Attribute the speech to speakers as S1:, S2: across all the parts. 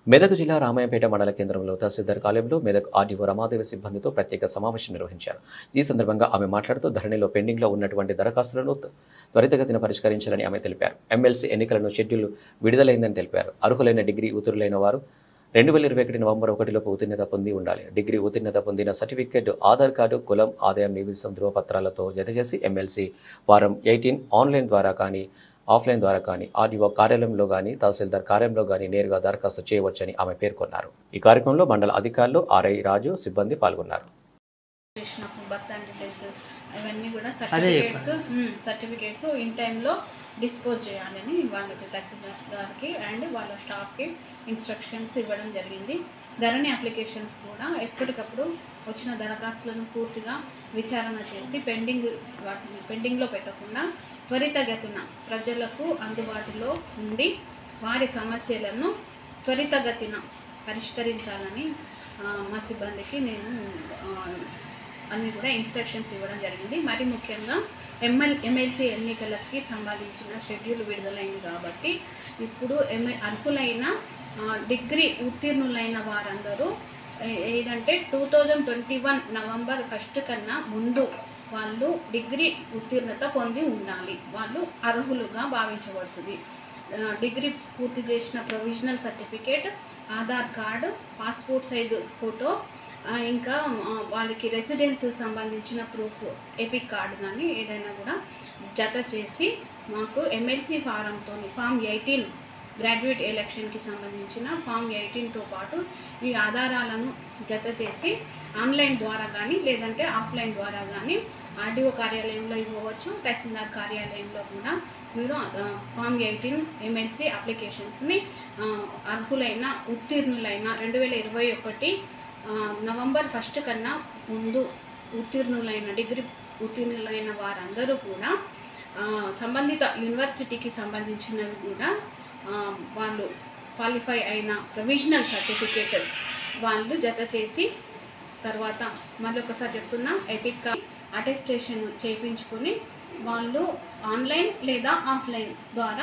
S1: మెదక్ జిల్లా రామాయంపేట మండల కేంద్రంలో తహసీల్దార్ కార్యాలయంలో మెదక్ ఆర్డీఓ రమాదేవి సిబ్బందితో ప్రత్యేక సమావేశం నిర్వహించారు ఈ సందర్భంగా ఆమె మాట్లాడుతూ ధరణిలో పెండింగ్లో ఉన్నటువంటి దరఖాస్తులను త- త్వరితగతిన పరిష్కరించాలని ఆమె తెలిపారు ఎమ్మెల్సీ ఎన్నికలను షెడ్యూల్ విడుదలైందని తెలిపారు అర్హులైన డిగ్రీ ఉత్తరులైన వారు రెండు వేల ఇరవై ఒకటి నవంబర్ ఒకటిలోపు ఉత్తీర్ణత పొంది ఉండాలి డిగ్రీ ఉత్తీర్ణత పొందిన సర్టిఫికేట్ ఆధార్ కార్డు కులం ఆదాయం నివేశం ధృవపత్రాలతో జతచేసి ఎమ్మెల్సీ వారం ఎయిటీన్ ఆన్లైన్ ద్వారా కానీ ఆఫ్లైన్ ద్వారా కానీ ఆర్డీఓ కార్యాలయంలో కానీ తహసీల్దార్ కార్యాలయంలో కానీ నేరుగా దరఖాస్తు చేయవచ్చని ఆమె పేర్కొన్నారు ఈ కార్యక్రమంలో మండల అధికారులు ఆర్ఐ రాజు సిబ్బంది పాల్గొన్నారు
S2: registration of birth and death అవన్నీ కూడా సర్టిఫికేట్స్ సర్టిఫికేట్స్ ఇన్ టైంలో డిస్పోజ్ చేయాలని వాళ్ళకి తహసీల్దార్ గారికి అండ్ వాళ్ళ స్టాఫ్కి ఇన్స్ట్రక్షన్స్ ఇవ్వడం జరిగింది ధరణి అప్లికేషన్స్ కూడా ఎప్పటికప్పుడు వచ్చిన దరఖాస్తులను పూర్తిగా విచారణ చేసి పెండింగ్ వాటిని పెండింగ్లో పెట్టకుండా త్వరితగతిన ప్రజలకు అందుబాటులో ఉండి వారి సమస్యలను త్వరితగతిన పరిష్కరించాలని ఆ, మా సిబ్బందికి నేను ఆ, అన్ని కూడా ఇన్స్ట్రక్షన్స్ ఇవ్వడం జరిగింది మరి ముఖ్యంగా ఎంఎల్ ఎమ్మెల్సీ ఎన్నికలకి సంబంధించిన షెడ్యూల్ విడుదలైంది కాబట్టి ఇప్పుడు ఎమ్మె అర్హులైన ఆ, డిగ్రీ ఉత్తీర్ణులైన వారందరూ ఏ- ఏదంటే two thousand twenty one November first కన్నా ముందు వాళ్ళు డిగ్రీ ఉత్తీర్ణత పొంది ఉండాలి వాళ్ళు అర్హులుగా భావించబడుతుంది ఆ, డిగ్రీ పూర్తి చేసిన provisional certificate Aadhaar card passport size photo ఆ, ఇంకా ఆ, వాళ్ళకి రెసిడెన్స్ సంబంధించిన ప్రూఫ్ ఎపిక్ కార్డు కానీ ఏదైనా కూడా జత చేసి మాకు ఎమ్మెల్సీ ఫారంతో ఫామ్ ఎయిటీన్ గ్రాడ్యుయేట్ ఎలక్షన్కి సంబంధించిన ఫామ్ ఎయిటీన్తో పాటు ఈ ఆధారాలను జత చేసి ఆన్లైన్ ద్వారా కానీ లేదంటే ఆఫ్లైన్ ద్వారా కానీ ఆర్డీఓ కార్యాలయంలో ఇవ్వవచ్చు తహసీల్దార్ కార్యాలయంలో కూడా మీరు ఆ, ఫామ్ ఎయిటీన్ ఎమ్మెల్సీ అప్లికేషన్స్ని ఆ, అర్హులైన ఉత్తీర్ణులైన రెండు వేల ఇరవై ఒకటి ఆ, నవంబర్ ఫస్ట్ కన్నా ముందు ఉత్తీర్ణులైన డిగ్రీ ఉత్తీర్ణులైన వారందరూ కూడా ఆ, సంబంధిత యూనివర్సిటీకి సంబంధించినవి కూడా ఆ, వాళ్ళు క్వాలిఫై అయిన ప్రొవిజనల్ సర్టిఫికేట్ వాళ్ళు జత చేసి తర్వాత మళ్ళీ ఒకసారి చెప్తున్నా ఎపిక్ అటెస్టేషన్ చేయించుకొని వాళ్ళు ఆన్లైన్ లేదా ఆఫ్లైన్ ద్వారా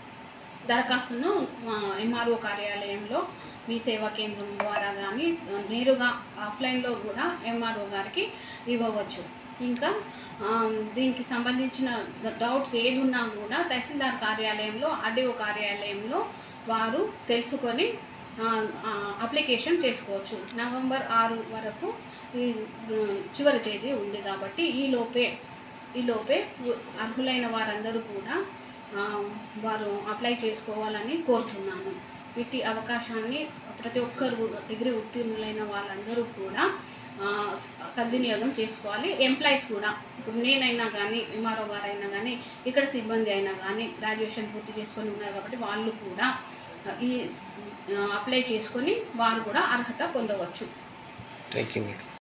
S2: దరఖాస్తును ఎంఆర్ఓ కార్యాలయంలో మీ సేవా కేంద్రం ద్వారా కానీ నేరుగా ఆఫ్లైన్లో కూడా ఎంఆర్ఓ గారికి ఇవ్వవచ్చు ఇంకా ఆ, దీనికి సంబంధించిన డౌట్స్ ఏది ఉన్నా కూడా తహసీల్దార్ కార్యాలయంలో ఆర్డీఓ కార్యాలయంలో వారు తెలుసుకొని ఆ, ఆ, అప్లికేషన్ చేసుకోవచ్చు నవంబర్ ఆరు వరకు ఈ ఆ, చివరి తేదీ ఉంది కాబట్టి ఈ లోపే ఈ లోపే ఉ- అర్హులైన వారందరూ కూడా ఆ, వారు అప్లై చేసుకోవాలని కోరుతున్నాను వీటి అవకాశాన్ని ప్రతి ఒక్కరు కూడా డిగ్రీ ఉత్తీర్ణులైన వాళ్ళందరూ కూడా ఆ, స- సద్వినియోగం చేసుకోవాలి ఎంప్లాయీస్ కూడా ఇప్పుడు నేనైనా కానీ ఎంఆర్ఓ గారైనా కానీ ఇక్కడ సిబ్బంది అయినా కానీ గ్రాడ్యుయేషన్ పూర్తి చేసుకొని ఉన్నారు కాబట్టి వాళ్ళు కూడా ఆ, ఈ ఆ, అప్లై చేసుకొని వారు కూడా అర్హత పొందవచ్చు
S3: థ్యాంక్ యూ మీకు